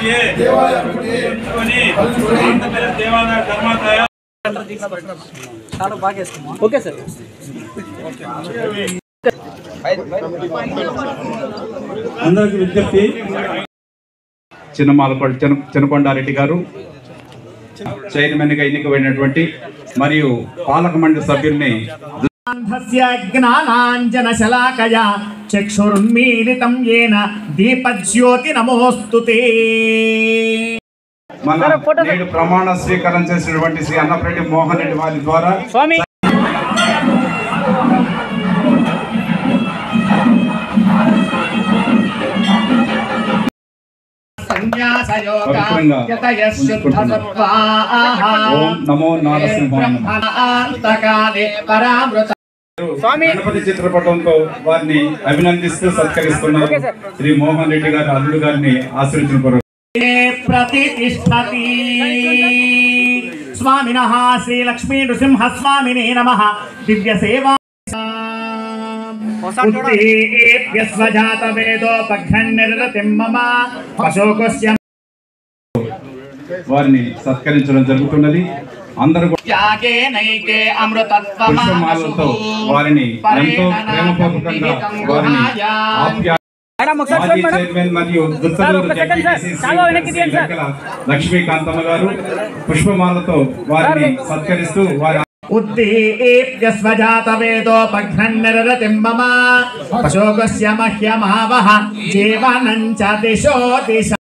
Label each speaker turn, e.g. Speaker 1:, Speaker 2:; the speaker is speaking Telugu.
Speaker 1: కమిటీయే కలుసుకొని ఆంధ్రప్రదేశ్ దేవాదాయ ధర్మాదాయ
Speaker 2: చాలా బాగా వేసుకున్నాం ఓకే సార్
Speaker 1: అందరికి విజ్ఞప్తి
Speaker 3: చిన్నమాలకొండ చిన్న చిన్నకొండారెడ్డి గారు చైర్మన్ గా ఎన్నికబడినటువంటి మరియు పాలక మండలి సభ్యుల్ని
Speaker 4: జ్ఞానాంజనశలాకయా చక్షురున్మీలితం ఏన దీపజ్యోతి నమోస్తు
Speaker 3: మన నేడు ప్రమాణ స్వీకారం చేసినటువంటి శ్రీ అన్నప్రెడ్డి మోహన్ రెడ్డి వారి ద్వారా
Speaker 2: స్వామి
Speaker 3: పవిత్రంగా ఓం నమో నారసింహాయ
Speaker 4: అంతకాలే పరామృత
Speaker 3: గణపతి చిత్రపటంతో వారిని అభినందిస్తూ సత్కరిస్తున్నారు శ్రీ మోహన్ రెడ్డి గారి అల్లుడు గారిని ఆశ్రయించిన కొరకు
Speaker 4: ప్రతిష్టతి స్వామిన శ్రీ లక్ష్మీ నృసింహ స్వామినే నమ దివ్య సేవా స్వజాత వేదోపఘ్నిర్రతిం మమ అశోకస్య
Speaker 3: వారిని సత్కరించడం జరుగుతున్నది అందరూ కూడా
Speaker 4: త్యాగే నైకే
Speaker 3: పుష్పమాలతో వారిని ఎంతో ప్రేమపూర్వకంగా వారిని ఆప్యా
Speaker 2: మేడం ఒకసారి
Speaker 3: మాజీ
Speaker 2: చూడండి మేడం
Speaker 3: చైర్మన్ మరియు
Speaker 2: సార్,
Speaker 3: దుత్తలూరు
Speaker 2: ఒక్క సెకండ్ సార్.
Speaker 3: జడ్పీటీసీ
Speaker 2: చాలా వెనక్కి
Speaker 3: శ్రీ
Speaker 2: తీయండి సార్.
Speaker 3: లెక్కల లక్ష్మీకాంతమ్మ గారు పుష్పమాలతో వారిని సత్కరిస్తూ వారి
Speaker 4: ఉద్దీప్య స్వజాత వేదోపఘ్నిర్రతిం మమ అశోకస్య మహ్యమావహ జీవనం చ దిశో దిశ